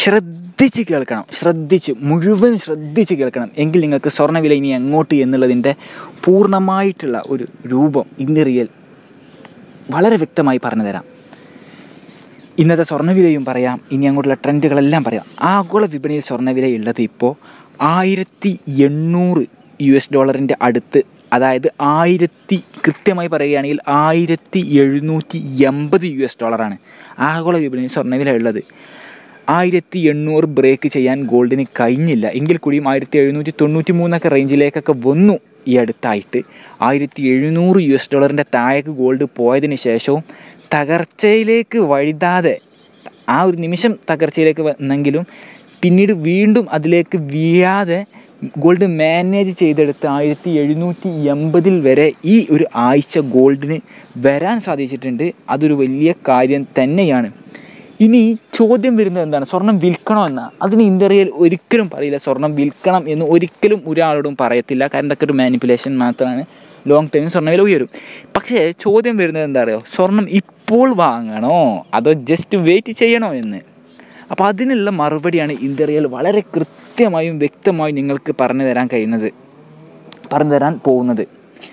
ശ്രദ്ധിച്ച് കേൾക്കണം ശ്രദ്ധിച്ച് മുഴുവൻ ശ്രദ്ധിച്ച് കേൾക്കണം എങ്കിൽ നിങ്ങൾക്ക് സ്വർണ്ണവില ഇനി എങ്ങോട്ട് എന്നുള്ളതിൻ്റെ പൂർണ്ണമായിട്ടുള്ള ഒരു രൂപം ഇന്ന് റിയൽ വളരെ വ്യക്തമായി പറഞ്ഞു തരാം ഇന്നത്തെ സ്വർണ്ണവിലയും പറയാം ഇനി അങ്ങോട്ടുള്ള ട്രെൻഡുകളെല്ലാം പറയാം ആഗോള വിപണിയിൽ സ്വർണ്ണവില ഉള്ളത് ഇപ്പോൾ ആയിരത്തി എണ്ണൂറ് യു എസ് ഡോളറിൻ്റെ അടുത്ത് അതായത് ആയിരത്തി കൃത്യമായി പറയുകയാണെങ്കിൽ ആയിരത്തി എഴുന്നൂറ്റി എൺപത് യു എസ് ഡോളറാണ് ആഗോള വിപണിയിൽ സ്വർണ്ണവില ഉള്ളത് ആയിരത്തി എണ്ണൂറ് ബ്രേക്ക് ചെയ്യാൻ ഗോൾഡിന് കഴിഞ്ഞില്ല എങ്കിൽ കൂടിയും ആയിരത്തി എഴുന്നൂറ്റി തൊണ്ണൂറ്റി മൂന്നൊക്കെ റേഞ്ചിലേക്കൊക്കെ വന്നു ഈ അടുത്തായിട്ട് ആയിരത്തി എഴുന്നൂറ് യു എസ് ഡോളറിൻ്റെ താഴേക്ക് ഗോൾഡ് പോയതിന് ശേഷവും തകർച്ചയിലേക്ക് വഴുതാതെ ആ ഒരു നിമിഷം തകർച്ചയിലേക്ക് വന്നെങ്കിലും പിന്നീട് വീണ്ടും അതിലേക്ക് വീഴാതെ ഗോൾഡ് മാനേജ് ചെയ്തെടുത്ത് ആയിരത്തി എഴുന്നൂറ്റി എൺപതിൽ വരെ ഈ ഒരു ആഴ്ച ഗോൾഡിന് വരാൻ സാധിച്ചിട്ടുണ്ട് അതൊരു വലിയ കാര്യം തന്നെയാണ് ഇനി ചോദ്യം വരുന്നത് എന്താണ് സ്വർണം വിൽക്കണോ എന്ന അതിന് ഇന്ത്യയിൽ ഒരിക്കലും പറയില്ല സ്വർണം വിൽക്കണം എന്ന് ഒരിക്കലും ഒരാളോടും പറയത്തില്ല കാരണം ഇതൊക്കെ ഒരു മാനിപ്പുലേഷൻ മാത്രമാണ് ലോങ് ടൈം സ്വർണ്ണവില ഉയരും പക്ഷേ ചോദ്യം വരുന്നത് എന്താ പറയുക സ്വർണം ഇപ്പോൾ വാങ്ങണോ അതോ ജസ്റ്റ് വെയിറ്റ് ചെയ്യണോ എന്ന് അപ്പോൾ അതിനുള്ള മറുപടിയാണ് ഇന്ത്യയിൽ വളരെ കൃത്യമായും വ്യക്തമായും നിങ്ങൾക്ക് പറഞ്ഞു തരാൻ കഴിയുന്നത് പറഞ്ഞു തരാൻ പോകുന്നത്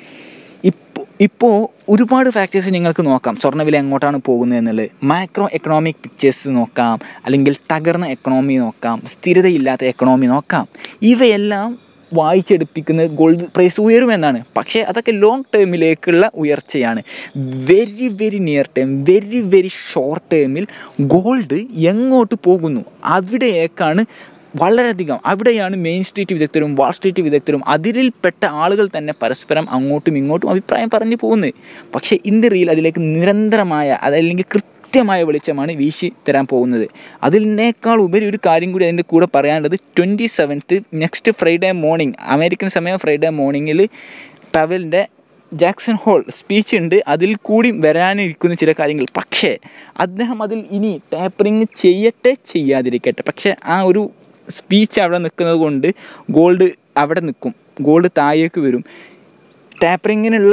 ഇപ്പോൾ ഇപ്പോൾ ഒരുപാട് ഫാക്ടേഴ്സ് നിങ്ങൾക്ക് നോക്കാം സ്വർണ്ണവില എങ്ങോട്ടാണ് പോകുന്നത് എന്നുള്ളത് മാക്രോ എക്കണോമിക് പിക്ചേഴ്സ് നോക്കാം അല്ലെങ്കിൽ തകർന്ന എക്കണോമി നോക്കാം സ്ഥിരതയില്ലാത്ത എക്കണോമി നോക്കാം ഇവയെല്ലാം വായിച്ചെടുപ്പിക്കുന്നത് ഗോൾഡ് പ്രൈസ് ഉയരുമെന്നാണ് പക്ഷേ അതൊക്കെ ലോങ് ടേമിലേക്കുള്ള ഉയർച്ചയാണ് very very near term very very short ടേമിൽ ഗോൾഡ് എങ്ങോട്ട് പോകുന്നു അവിടേക്കാണ് വളരെയധികം അവിടെയാണ് മെയിൻ സ്ട്രീറ്റ് വിദഗ്ധരും വാൾ സ്ട്രീറ്റ് വിദഗ്ധരും അതിലിൽപ്പെട്ട ആളുകൾ തന്നെ പരസ്പരം അങ്ങോട്ടും ഇങ്ങോട്ടും അഭിപ്രായം പറഞ്ഞു പോകുന്നത് പക്ഷേ ഇന്ത്യയിൽ അതിലേക്ക് നിരന്തരമായ അതല്ലെങ്കിൽ കൃത്യമായ വെളിച്ചമാണ് വീശി തരാൻ പോകുന്നത് അതിനേക്കാൾ ഉപരി ഒരു കാര്യം കൂടി അതിൻ്റെ കൂടെ പറയാനുള്ളത് twenty seventh next Friday morning American സമയം ഫ്രൈഡേ മോർണിംഗിൽ പവലിൻ്റെ ജാക്സൺ ഹോൾ സ്പീച്ച് ഉണ്ട് അതിൽ കൂടി വരാനിരിക്കുന്ന ചില കാര്യങ്ങൾ പക്ഷേ അദ്ദേഹം അതിൽ ഇനി ടാപ്പറിങ് ചെയ്യട്ടെ ചെയ്യാതിരിക്കട്ടെ പക്ഷേ ആ ഒരു സ്പീച്ച് അവിടെ നിൽക്കുന്നത് കൊണ്ട് ഗോൾഡ് അവിടെ നിൽക്കും ഗോൾഡ് താഴേക്ക് വരും ടാപ്പറിങ്ങിനുള്ള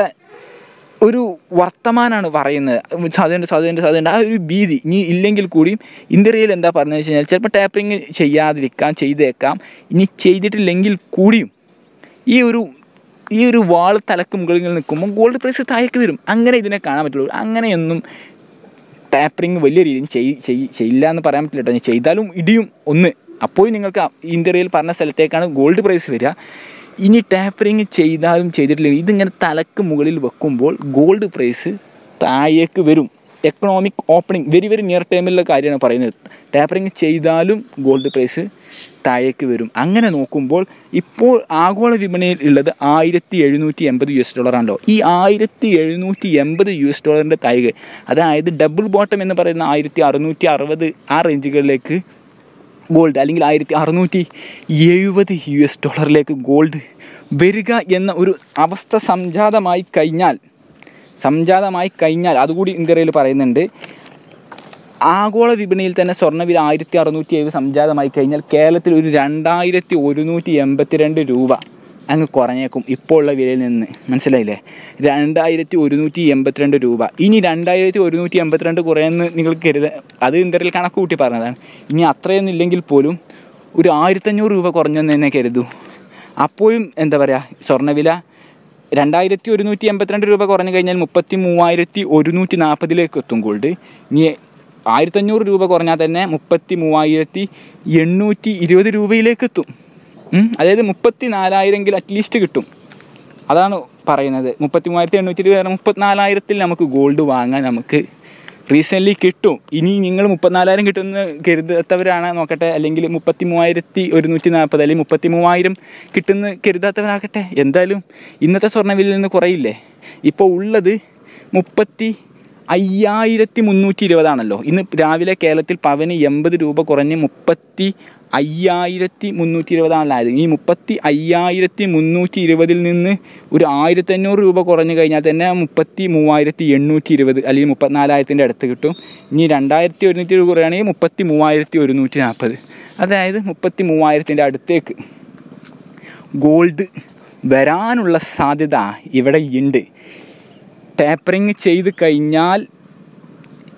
ഒരു വർത്തമാനമാണ് പറയുന്നത് സാധ്യത സാധ്യത സാധ്യത ആ ഒരു ഭീതി ഇനി ഇല്ലെങ്കിൽ കൂടിയും ഇന്ത്യയിൽ എന്താ പറഞ്ഞതെന്ന് വെച്ച് കഴിഞ്ഞാൽ ചിലപ്പോൾ ടാപ്പറിങ് ചെയ്യാതിരിക്കാം ചെയ്തേക്കാം ഇനി ചെയ്തിട്ടില്ലെങ്കിൽ കൂടിയും ഈ ഒരു ഈ ഒരു വാൾ തലക്ക് മുകളിൽ നിൽക്കുമ്പോൾ ഗോൾഡ് പ്രൈസ് താഴേക്ക് വരും അങ്ങനെ ഇതിനെ കാണാൻ പറ്റുള്ളൂ അങ്ങനെയൊന്നും ടാപ്പറിങ് വലിയ രീതിയിൽ ചെയ് ചെയ്- ചെയ്യില്ല എന്ന് പറയാൻ പറ്റില്ല കേട്ടോ ഇനി ചെയ്താലും ഇടിയും ഒന്ന് അപ്പോൾ നിങ്ങൾക്ക് ഇന്ത്യയിൽ പറഞ്ഞ സ്ഥലത്തേക്കാണ് ഗോൾഡ് പ്രൈസ് വരിക ഇനി ടാപ്പറിങ് ചെയ്താലും ചെയ്തിട്ടില്ലെങ്കിൽ ഇതിങ്ങനെ തലക്ക് മുകളിൽ വെക്കുമ്പോൾ ഗോൾഡ് പ്രൈസ് താഴേക്ക് വരും economic opening very very near ടൈമിലുള്ള കാര്യമാണ് പറയുന്നത് ടാപ്പറിങ് ചെയ്താലും ഗോൾഡ് പ്രൈസ് താഴേക്ക് വരും അങ്ങനെ നോക്കുമ്പോൾ ഇപ്പോൾ ആഗോള വിപണിയിൽ ഉള്ളത് ആയിരത്തി എഴുന്നൂറ്റി എൺപത് യു എസ് ഡോളറാണല്ലോ ഈ ആയിരത്തി എഴുന്നൂറ്റി എൺപത് യു എസ് ഡോളറിൻ്റെ താഴെ അതായത് ഡബിൾ ബോട്ടം എന്ന് പറയുന്ന ആയിരത്തി അറുന്നൂറ്റി അറുപത് ആ റേഞ്ചുകളിലേക്ക് ഗോൾഡ് അല്ലെങ്കിൽ ആയിരത്തി അറുന്നൂറ്റി എഴുപത് യു എസ് ഡോളറിലേക്ക് ഗോൾഡ് വരിക എന്ന ഒരു അവസ്ഥ സംജാതമായി കഴിഞ്ഞാൽ സംജാതമായി കഴിഞ്ഞാൽ അതുകൂടി ഇന്ത്യയിൽ പറയുന്നുണ്ട് ആഗോള വിപണിയിൽ തന്നെ സ്വർണ്ണവില ആയിരത്തി അറുന്നൂറ്റി എഴുപത് സംജാതമായി കഴിഞ്ഞാൽ കേരളത്തിൽ ഒരു രണ്ടായിരത്തി ഒരുന്നൂറ്റി എൺപത്തിരണ്ട് രൂപ അങ്ങ് കുറഞ്ഞേക്കും ഇപ്പോൾ ഉള്ള വിലയിൽ നിന്ന് മനസ്സിലായില്ലേ രണ്ടായിരത്തി ഒരുന്നൂറ്റി എൺപത്തിരണ്ട് രൂപ ഇനി രണ്ടായിരത്തി ഒരുന്നൂറ്റി എൺപത്തിരണ്ട് കുറയെന്ന് നിങ്ങൾ കരുത അത് ഇന്ത്യയിൽ കണക്ക് കൂട്ടി പറഞ്ഞതാണ് ഇനി അത്രയൊന്നും ഇല്ലെങ്കിൽ പോലും ഒരു ആയിരത്തഞ്ഞൂറ് രൂപ കുറഞ്ഞെന്ന് തന്നെ കരുതൂ അപ്പോഴും എന്താ പറയുക സ്വർണ്ണവില രണ്ടായിരത്തി ഒരുന്നൂറ്റി എൺപത്തിരണ്ട് രൂപ കുറഞ്ഞു കഴിഞ്ഞാൽ മുപ്പത്തി മൂവായിരത്തി ഒരുന്നൂറ്റി നാൽപ്പതിലേക്ക് എത്തും ഗോൾഡ് ഇനി ആയിരത്തഞ്ഞൂറ് രൂപ കുറഞ്ഞാൽ തന്നെ മുപ്പത്തി മൂവായിരത്തി എണ്ണൂറ്റി ഇരുപത് രൂപയിലേക്ക് എത്തും ഉം, അതായത് മുപ്പത്തി നാലായിരമെങ്കിൽ അറ്റ്ലീസ്റ്റ് കിട്ടും അതാണ് പറയുന്നത് മുപ്പത്തി മൂവായിരത്തി എണ്ണൂറ്റി ഇരുപത് മുപ്പത്തിനാലായിരത്തിൽ നമുക്ക് ഗോൾഡ് വാങ്ങാൻ നമുക്ക് റീസെൻ്റ്ലി കിട്ടും ഇനി നിങ്ങൾ മുപ്പത്തിനാലായിരം കിട്ടുമെന്ന് കരുതാത്തവരാണ് നോക്കട്ടെ അല്ലെങ്കിൽ മുപ്പത്തി മൂവായിരത്തി ഒരുന്നൂറ്റി നാൽപ്പത് അല്ലെങ്കിൽ മുപ്പത്തി മൂവായിരം കിട്ടുന്ന കരുതാത്തവരാകട്ടെ എന്തായാലും ഇന്നത്തെ സ്വർണ്ണവിലയിൽ നിന്ന് കുറയില്ലേ ഇപ്പോൾ ഉള്ളത് മുപ്പത്തി അയ്യായിരത്തി മുന്നൂറ്റി ഇരുപതാണല്ലോ ഇന്ന് രാവിലെ കേരളത്തിൽ പവന് എൺപത് രൂപ കുറഞ്ഞ് മുപ്പത്തി അയ്യായിരത്തി മുന്നൂറ്റി ഇരുപതാണല്ലോ ആയത് ഈ മുപ്പത്തി അയ്യായിരത്തി മുന്നൂറ്റി ഇരുപതിൽ നിന്ന് ഒരു ആയിരത്തഞ്ഞൂറ് രൂപ കുറഞ്ഞു കഴിഞ്ഞാൽ തന്നെ മുപ്പത്തി മൂവായിരത്തി എണ്ണൂറ്റി ഇരുപത് അല്ലെങ്കിൽ മുപ്പത്തിനാലായിരത്തിൻ്റെ അടുത്ത് കിട്ടും ഇനി രണ്ടായിരത്തി ഒരുന്നൂറ്റി രൂപ കുറയുകയാണെങ്കിൽ മുപ്പത്തി മൂവായിരത്തി ഒരുന്നൂറ്റി നാൽപ്പത് അതായത് മുപ്പത്തി മൂവായിരത്തിൻ്റെ അടുത്തേക്ക് ഗോൾഡ് വരാനുള്ള സാധ്യത ഇവിടെ ഉണ്ട് ടാപ്പറിങ് ചെയ്ത് കഴിഞ്ഞാൽ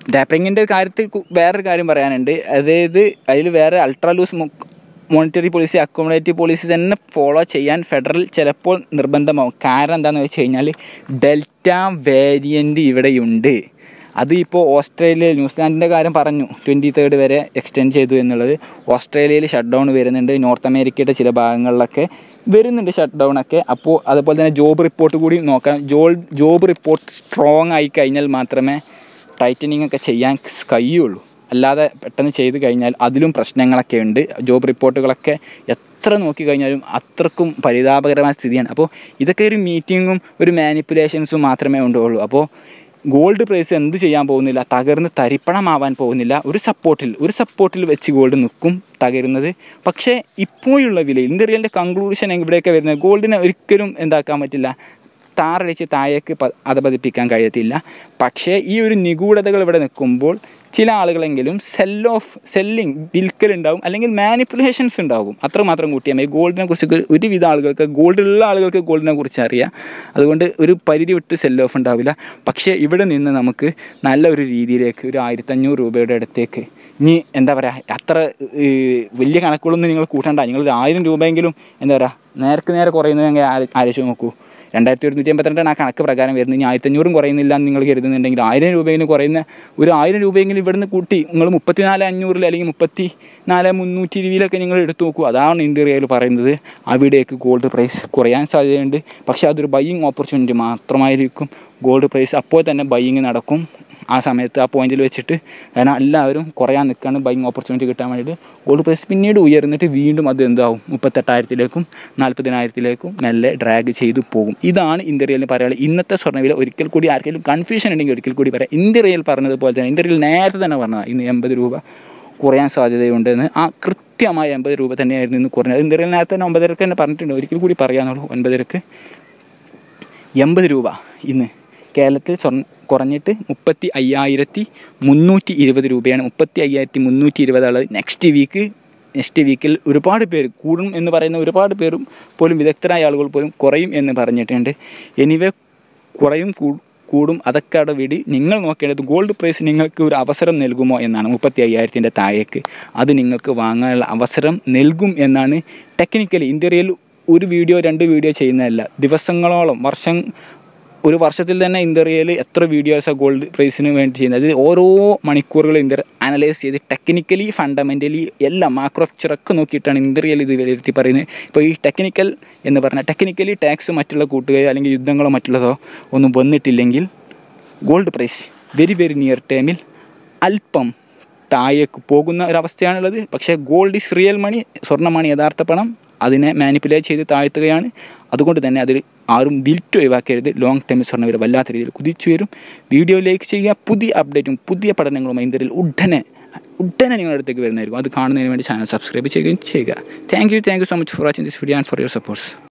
ഡാപ്പറിങ്ങിൻ്റെ കാര്യത്തിൽ കു- വേറൊരു കാര്യം പറയാനുണ്ട് അതായത് അതിൽ വേറെ ultra loose monetary policy accommodative policy തന്നെ ഫോളോ ചെയ്യാൻ ഫെഡറൽ ചിലപ്പോൾ നിർബന്ധമാവും കാരണം എന്താണെന്ന് വെച്ച് കഴിഞ്ഞാൽ ഡെൽറ്റ വേരിയൻ്റ് ഇവിടെയുണ്ട് അത് ഇപ്പോൾ ഓസ്ട്രേലിയ ന്യൂസിലാൻഡിൻ്റെ കാര്യം പറഞ്ഞു ട്വൻറ്റി തേർഡ് വരെ എക്സ്റ്റെൻഡ് ചെയ്തു എന്നുള്ളത് ഓസ്ട്രേലിയയിൽ ഷട്ട് ഡൗൺ വരുന്നുണ്ട് നോർത്ത് അമേരിക്കയുടെ ചില ഭാഗങ്ങളിലൊക്കെ വരുന്നുണ്ട് ഷട്ട് ഡൗൺ ഒക്കെ അപ്പോൾ അതുപോലെ തന്നെ ജോബ് റിപ്പോർട്ട് കൂടി നോക്കണം ജോ ജോബ് റിപ്പോർട്ട് സ്ട്രോങ് ആയി കഴിഞ്ഞാൽ മാത്രമേ ടൈറ്റനിങ് ഒക്കെ ചെയ്യാൻ കഴിയുള്ളൂ അല്ലാതെ പെട്ടെന്ന് ചെയ്ത് കഴിഞ്ഞാൽ അതിലും പ്രശ്നങ്ങളൊക്കെ ഉണ്ട് ജോബ് റിപ്പോർട്ടുകളൊക്കെ എത്ര നോക്കി കഴിഞ്ഞാലും അത്രക്കും പരിതാപകരമായ സ്ഥിതിയാണ് അപ്പോൾ ഇതൊക്കെ ഒരു മീറ്റിങ്ങും ഒരു മാനിപ്പുലേഷൻസും മാത്രമേ ഉണ്ടാവുള്ളൂ അപ്പോൾ ഗോൾഡ് പ്രൈസ് എന്ത് ചെയ്യാൻ പോകുന്നില്ല തകർന്ന് തരിപ്പണമാവാൻ പോകുന്നില്ല ഒരു സപ്പോർട്ടിൽ ഒരു സപ്പോർട്ടിൽ വെച്ച് ഗോൾഡ് നിൽക്കും തകരുന്നത് പക്ഷേ ഇപ്പോഴുള്ള വിലയിൽ ഇന്ത്യറിയലിൻ്റെ കൺക്ലൂഷൻ ഇവിടെയൊക്കെ വരുന്നത് ഗോൾഡിനെ ഒരിക്കലും എന്താക്കാൻ പറ്റില്ല താറടിച്ച് താഴേക്ക് പ അധപതിപ്പിക്കാൻ കഴിയത്തില്ല പക്ഷേ ഈ ഒരു നിഗൂഢതകൾ ഇവിടെ നിൽക്കുമ്പോൾ ചില ആളുകളെങ്കിലും സെൽ ഓഫ് സെല്ലിങ് വിൽക്കലുണ്ടാവും അല്ലെങ്കിൽ മാനിപ്പുലേഷൻസ് ഉണ്ടാവും അത്രമാത്രം കൂട്ടിയാൽ മതി ഗോൾഡിനെ കുറിച്ച് ഒരുവിധ ആളുകൾക്ക് ഗോൾഡുള്ള ആളുകൾക്ക് ഗോൾഡിനെ കുറിച്ച് അറിയാം അതുകൊണ്ട് ഒരു പരിധി വിട്ട് സെൽ ഓഫ് ഉണ്ടാവില്ല പക്ഷേ ഇവിടെ നിന്ന് നമുക്ക് നല്ല ഒരു രീതിയിലേക്ക് ഒരു ആയിരത്തഞ്ഞൂറ് രൂപയുടെ അടുത്തേക്ക് ഇനി എന്താ പറയുക അത്ര ഈ, വലിയ കണക്കുകളൊന്നും നിങ്ങൾ കൂട്ടണ്ട നിങ്ങൾ ഒരു ആയിരം രൂപയെങ്കിലും എന്താ പറയുക നേർക്ക് നേരെ കുറയുന്നത് ഞങ്ങൾ ആലോചിച്ച് നോക്കൂ രണ്ടായിരത്തി ഒരുന്നൂറ്റി എൺപത്തിരണ്ടാണ് ആ കണക്ക് പ്രകാരം വരുന്നത് ഇനി ആയിരത്തഞ്ഞൂറും കുറയുന്നില്ല എന്ന് നിങ്ങൾ കരുതുന്നുണ്ടെങ്കിൽ ആയിരം രൂപയെങ്കിലും കുറയുന്ന ഒരു ആയിരം രൂപയെങ്കിലും ഇവിടുന്ന് കൂട്ടി നിങ്ങൾ മുപ്പത്തിനാല് അഞ്ഞൂറിൽ അല്ലെങ്കിൽ മുപ്പത്തി നാല് മുന്നൂറ്റി ഇരുപതിലൊക്കെ നിങ്ങൾ എടുത്തു നോക്കൂ അതാണ് ഇന്ത്യയിൽ പറയുന്നത് അവിടേക്ക് ഗോൾഡ് പ്രൈസ് കുറയാൻ സാധ്യതയുണ്ട് പക്ഷേ അതൊരു ബൈയിങ് ഓപ്പർച്യൂണിറ്റി മാത്രമായിരിക്കും ഗോൾഡ് പ്രൈസ് അപ്പോൾ തന്നെ ബൈയിങ് നടക്കും ആ സമയത്ത് ആ പോയിന്റിൽ വെച്ചിട്ട് കാരണം എല്ലാവരും കുറയാൻ നിൽക്കുകയാണ് ബൈങ് ഓപ്പർച്യൂണിറ്റി കിട്ടാൻ വേണ്ടിയിട്ട് ഗോൾഡ് പ്രൈസ് പിന്നീട് ഉയർന്നിട്ട് വീണ്ടും അത് എന്താവും മുപ്പത്തെട്ടായിരത്തിലേക്കും നാൽപ്പതിനായിരത്തിലേക്കും മെല്ലെ ഡ്രാഗ് ചെയ്തു പോകും ഇതാണ് ഇന്ത്യ റിയലിന് പറയാനുള്ളത് ഇന്നത്തെ സ്വർണ്ണവില ഒരിക്കൽ കൂടി ആർക്കെങ്കിലും കൺഫ്യൂഷൻ ഉണ്ടെങ്കിൽ ഒരിക്കൽ കൂടി പറയാം ഇന്ത്യ റിയൽ പറഞ്ഞതുപോലെ തന്നെ ഇന്ത്യ റിയൽ നേരത്തെ തന്നെ പറഞ്ഞതാണ് ഇന്ന് എൺപത് രൂപ കുറയാൻ സാധ്യതയുണ്ടെന്ന് ആ കൃത്യമായ എൺപത് രൂപ തന്നെയായിരുന്നു ഇന്ന് കുറഞ്ഞത് ഇന്ത്യ റിയൽ നേരത്തെ തന്നെ ഒമ്പതരക്ക് തന്നെ പറഞ്ഞിട്ടുണ്ട് ഒരിക്കൽ കൂടി പറയാന്നുള്ളൂ ഒൻപതരക്ക് എൺപത് രൂപ ഇന്ന് കേരളത്തിൽ സ്വർണ്ണ കുറഞ്ഞിട്ട് മുപ്പത്തി അയ്യായിരത്തി മുന്നൂറ്റി ഇരുപത് രൂപയാണ് മുപ്പത്തി അയ്യായിരത്തി മുന്നൂറ്റി ഇരുപതുള്ളത് നെക്സ്റ്റ് വീക്ക് നെക്സ്റ്റ് വീക്കിൽ ഒരുപാട് പേര് കൂടും എന്ന് പറയുന്ന ഒരുപാട് പേരും പോലും വിദഗ്ധരായ ആളുകൾ പോലും കുറയും എന്ന് പറഞ്ഞിട്ടുണ്ട് എനിവേ കുറയും കൂ- കൂടും അതൊക്കെ അവിടെ വിടി നിങ്ങൾ നോക്കേണ്ടത് ഗോൾഡ് പ്രൈസ് നിങ്ങൾക്ക് ഒരു അവസരം നൽകുമോ എന്നാണ് മുപ്പത്തി അയ്യായിരത്തിൻ്റെ താഴേക്ക് അത് നിങ്ങൾക്ക് വാങ്ങാനുള്ള അവസരം നൽകും എന്നാണ് ടെക്നിക്കലി ഇന്ത്യയിൽ ഒരു വീഡിയോ രണ്ട് വീഡിയോ ചെയ്യുന്നതല്ല ദിവസങ്ങളോളം വർഷം ഒരു വർഷത്തിൽ തന്നെ ഇന്ത്യയിൽ എത്ര വീഡിയോസാണ് ഗോൾഡ് പ്രൈസിന് വേണ്ടി ചെയ്യുന്നത് അത് ഓരോ മണിക്കൂറുകൾ ഇന്ത്യ അനലൈസ് ചെയ്ത് ടെക്നിക്കലി ഫണ്ടമെൻ്റലി എല്ലാം മാക്രോ പിക്ചറൊക്കെ നോക്കിയിട്ടാണ് ഇന്ത്യയിൽ ഇത് വിലയിരുത്തി പറയുന്നത് ഇപ്പോൾ ഈ ടെക്നിക്കൽ എന്ന് പറഞ്ഞാൽ ടെക്നിക്കലി ടാക്സ് മറ്റുള്ള കൂട്ടുകയോ അല്ലെങ്കിൽ യുദ്ധങ്ങളോ മറ്റുള്ളതോ ഒന്നും വന്നിട്ടില്ലെങ്കിൽ gold price very very near ടൈമിൽ അല്പം താഴേക്ക് പോകുന്ന ഒരവസ്ഥയാണുള്ളത് പക്ഷേ ഗോൾഡ് ഈസ് റിയൽ മണി സ്വർണ്ണമാണ് യഥാർത്ഥ പണം അതിനെ മാനിപ്പുലേറ്റ് ചെയ്ത് താഴ്ത്തുകയാണ് അതുകൊണ്ട് തന്നെ അതിൽ ആരും വിൽറ്റ് ഒഴിവാക്കരുത് ലോങ് ടൈമിൽ സ്വർണ്ണവില വല്ലാത്ത രീതിയിൽ കുതിച്ചു വരും വീഡിയോ ലൈക്ക് ചെയ്യുക പുതിയ അപ്ഡേറ്റും പുതിയ പഠനങ്ങളുമായി ഇന്ത്യയിൽ ഉടനെ ഉടനെ നിങ്ങളുടെ അടുത്തേക്ക് വരുന്നതായിരിക്കും അത് കാണുന്നതിന് വേണ്ടി ചാനൽ സബ്സ്ക്രൈബ് ചെയ്യുകയും ചെയ്യുക thank you thank you so much for watching this video and for your supports